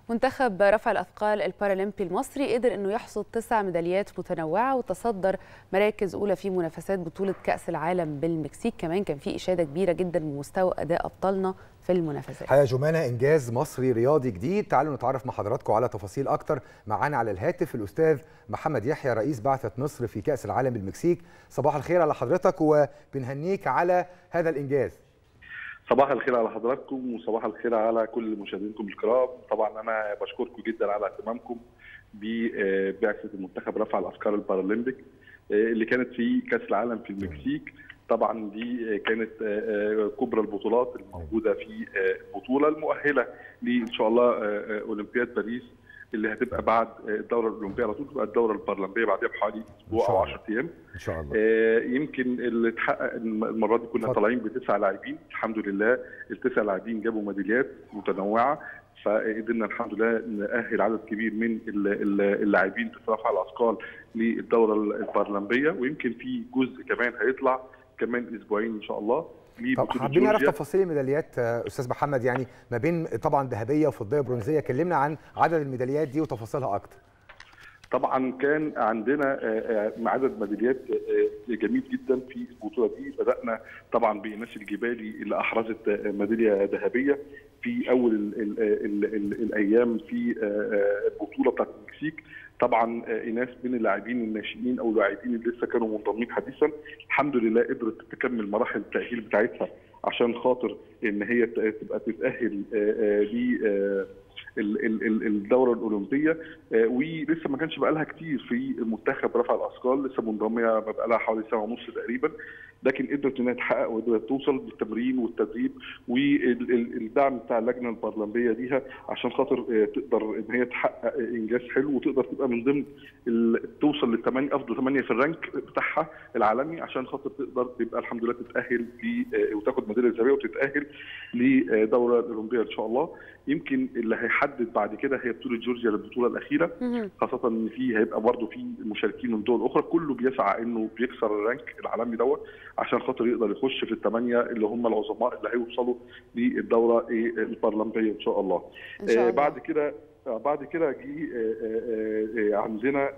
منتخب رفع الاثقال البارالمبي المصري قدر انه يحصد تسع ميداليات متنوعه وتصدر مراكز اولى في منافسات بطوله كاس العالم بالمكسيك كمان كان في اشاده كبيره جدا بمستوى اداء ابطالنا في المنافسات حياه جمانه انجاز مصري رياضي جديد تعالوا نتعرف مع حضراتكم على تفاصيل اكتر معانا على الهاتف الاستاذ محمد يحيى رئيس بعثه مصر في كاس العالم بالمكسيك صباح الخير على حضرتك وبنهنيك على هذا الانجاز صباح الخير على حضراتكم وصباح الخير على كل مشاهدينكم الكرام طبعا انا بشكركم جدا على اهتمامكم ببعثه المنتخب رفع الاثقال البارالمبيك اللي كانت في كاس العالم في المكسيك طبعا دي كانت كبرى البطولات الموجوده في البطوله المؤهله لان شاء الله اولمبياد باريس اللي هتبقى بعد الدوره الاولمبيه على طول تبقى الدوره البارالمبيه بعدها بحوالي اسبوع او 10 ايام ان شاء الله آه يمكن اللي اتحقق المره دي كنا طالعين بتسع لاعبين الحمد لله التسع لاعبين جابوا ميداليات متنوعه فقدرنا الحمد لله نأهل عدد كبير من اللاعبين في رفع الاثقال للدوره البارالمبيه ويمكن في جزء كمان هيطلع كمان اسبوعين ان شاء الله طب حابين نعرف تفاصيل الميداليات استاذ محمد يعني ما بين طبعا ذهبيه وفضيه برونزيه كلمنا عن عدد الميداليات دي وتفاصيلها اكتر طبعا كان عندنا عدد ميداليات جميل جدا في البطوله دي بدانا طبعا بايناس الجبالي اللي احرزت ميداليه ذهبيه في اول ال ال ال ال الايام في البطوله بتاعت المكسيك طبعا ايناس من اللاعبين الناشئين او اللاعبين اللي لسه كانوا منضمين حديثا الحمد لله قدرت تكمل مراحل التاهيل بتاعتها عشان خاطر ان هي تبقى تتاهل ل الدوره الاولمبيه ولسه ما كانش بقى لها كتير في المنتخب رفع الاثقال لسه منضميه بقى لها حوالي سنه ونص تقريبا لكن قدرت انها تحقق وقدرت توصل بالتمرين والتدريب والدعم بتاع اللجنه البرلمبيه ليها عشان خاطر تقدر ان هي تحقق انجاز حلو وتقدر تبقى من ضمن توصل للثمانيه افضل ثمانيه في الرانك بتاعها العالمي عشان خاطر تقدر تبقى الحمد لله تتاهل وتاخد ميداليه ذهبيه وتتاهل لدوره الاولمبيه ان شاء الله يمكن اللي هيحدد بعد كده هي بطوله جورجيا للبطوله الاخيره خاصه ان في هيبقى برضه في مشاركين من دول اخرى كله بيسعى انه بيكسر الرانك العالمي دوت عشان خاطر يقدر يخش في الثمانيه اللي هم العظماء اللي هيوصلوا للدوره البرلمبيه ان شاء الله, إن شاء الله. بعد كده بعد كده جه عندنا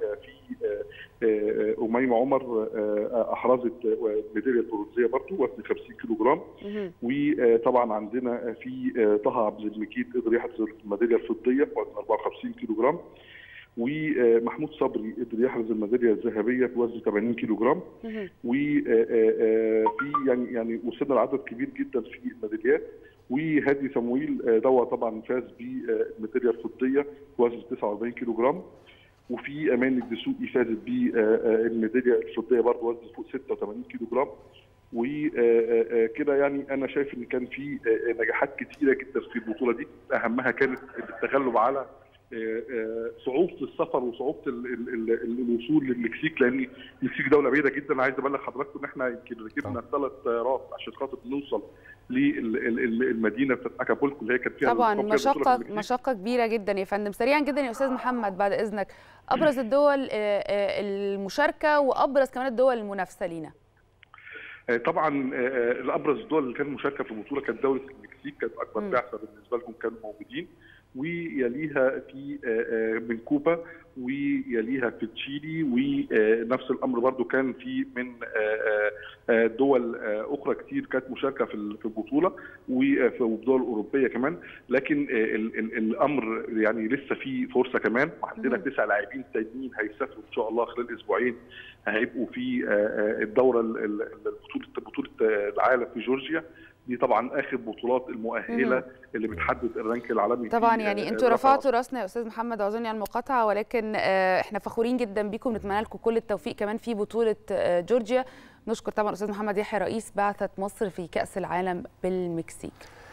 في أميمة عمر أحرزت ميدالية برونزية برضه وزن 50 كيلو جرام وطبعا عندنا في طه عبد المجيد قدر يحرز الميدالية الفضية وزن 54 كيلو جرام ومحمود صبري قدر يحرز الميداليه الذهبيه في وزن 80 كيلو جرام وفي يعني يعني وصلنا لعدد كبير جدا في الميداليات وهادي صمويل دوا طبعا فاز بالميداليه الفضيه في وزن 49 كيلو جرام وفي امان الدسوقي فازت بالميداليه الفضيه برضه وزن فوق 86 كيلو جرام وكده يعني انا شايف ان كان في نجاحات كثيره جدا في البطوله دي اهمها كانت التغلب على صعوبه السفر وصعوبه الوصول للمكسيك لان المكسيك دوله بعيده جدا عايز ابلغ حضراتكم ان احنا يمكن ركبنا ثلاث طيارات عشان خاطر نوصل للمدينه بتاعت اكابولكو اللي هي كانت فيها طبعا مشقه مشقه كبيره جدا يا فندم سريعا جدا يا استاذ محمد بعد اذنك ابرز الدول المشاركه وابرز كمان الدول المنافسه لينا طبعا الابرز الدول اللي كانت مشاركه في البطوله كانت دوله المكسيك كانت اكبر بعثه بالنسبه لهم كانوا موجودين ويليها في من كوبا ويليها في تشيلي ونفس الامر برضو كان في من دول اخرى كتير كانت مشاركه في البطوله وفي الدول الاوروبيه كمان لكن الامر يعني لسه في فرصه كمان عندنا تسع لاعبين تانيين هيسافروا ان شاء الله خلال اسبوعين هيبقوا في الدوره بطوله بطوله العالم في جورجيا دي طبعا اخر بطولات المؤهله اللي بتحدد الرانك العالمي طبعا يعني انتوا رفعتوا راسنا يا استاذ محمد اعذرني على المقاطعه ولكن احنا فخورين جدا بيكم نتمنى لكم كل التوفيق كمان في بطوله جورجيا نشكر طبعا استاذ محمد يحيى رئيس بعثه مصر في كاس العالم بالمكسيك